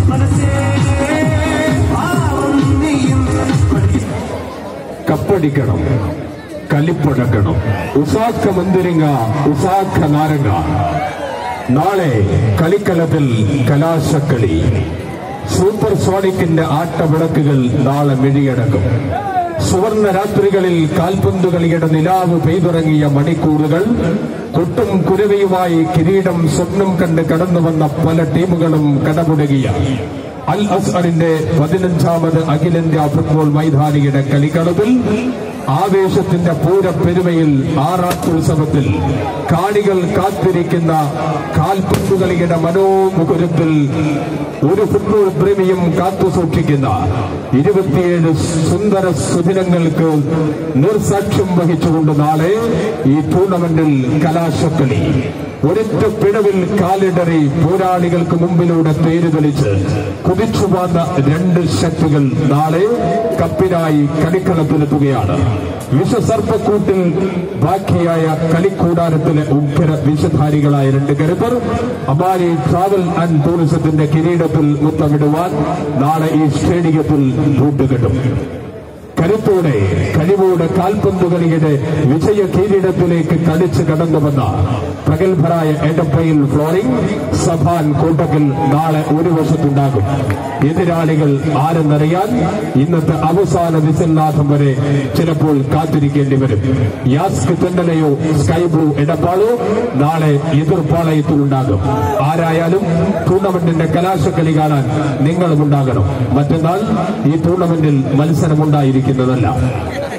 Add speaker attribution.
Speaker 1: കപ്പടിക്കണം കലിപ്പടക്കണം ഉസാക്ക മന്ദിരിങ്ങ ഉസാക്ക നാരങ്ങ നാളെ കളിക്കളത്തിൽ കലാശക്കളി സൂപ്പർ സോണിക്കിന്റെ ആട്ടവിളക്കുകൾ നാളെ മിഴിയടക്കും സുവർണ രാത്രികളിൽ കാൽപന്ത് കളിയുടെ നിലാവ് പെയ്തിറങ്ങിയ മണിക്കൂറുകൾ കൊട്ടും കുരവയുമായി കിരീടം സ്വപ്നം കണ്ട് കടന്നു വന്ന പല ടീമുകളും കടമുടകിയ അൽ അസ്ഹറിന്റെ പതിനഞ്ചാമത് അഖിലേന്ത്യാ ഫുട്ബോൾ മൈതാനിയുടെ കളിക്കളത്തിൽ ആവേശത്തിന്റെ പൂരപ്പെരുമയിൽ ആറാട്ടുത്സവത്തിൽ കാണികൾ കാത്തിരിക്കുന്ന കാൽപന്തുകളിയുടെ മനോമുകുരത്തിൽ ഒരു ഫുട്ബോൾ പ്രേമിയും കാത്തുസൂക്ഷിക്കുന്ന ഇരുപത്തിയേഴ് സുന്ദര സുദിനങ്ങൾക്ക് നിർസാക്ഷ്യം വഹിച്ചുകൊണ്ട് നാളെ ഈ ടൂർണമെന്റിൽ കലാശക്കളി ഒരൊറ്റ പിടവിൽ കാലിടറി പോരാളികൾക്ക് മുമ്പിലൂടെ തേര് തെളിച്ച് കുതിച്ചു വന്ന രണ്ട് ശക്തികൾ നാളെ കപ്പിനായി കളിക്കളത്തിലെത്തുകയാണ് വിഷസർപ്പക്കൂട്ടിൽ ബാക്കിയായ കളിക്കൂടാരത്തിലെ ഉഗ്ര വിഷധാരികളായ രണ്ട് കരുത്തർ അമാരി ട്രാവൽ ആൻഡ് ടൂറിസത്തിന്റെ കിരീടത്തിൽ മുത്തമിടുവാൻ നാളെ ഈ സ്റ്റേഡിയത്തിൽ കൂട്ടുകെട്ടും കരുത്തോടെ കഴിവോടെ കാൽപന്ത് കളിയുടെ വിജയ കിരീടത്തിലേക്ക് കളിച്ച് കടന്നു വന്ന പ്രഗത്ഭരായ എടപ്പയിൽ ഫ്ലോറിംഗ് സഭാൻ കോട്ടക്കൽ നാളെ ഒരു വശത്തുണ്ടാകും എതിരാളികൾ ആരെന്നറിയാൻ ഇന്നത്തെ അവസാന വിസൽനാഥം വരെ ചിലപ്പോൾ കാത്തിരിക്കേണ്ടി വരും യാസ്ക് തെണ്ടലയോ സ്കൈ ബ്ലൂ എടപ്പാളോ നാളെ എതിർപ്പാളയത്തിലുണ്ടാകും ആരായാലും ടൂർണമെന്റിന്റെ കലാശക്കളി കാണാൻ നിങ്ങളും ഉണ്ടാകണം മറ്റന്നാൾ ഈ ടൂർണമെന്റിൽ മത്സരമുണ്ടായിരിക്കുന്നതല്ല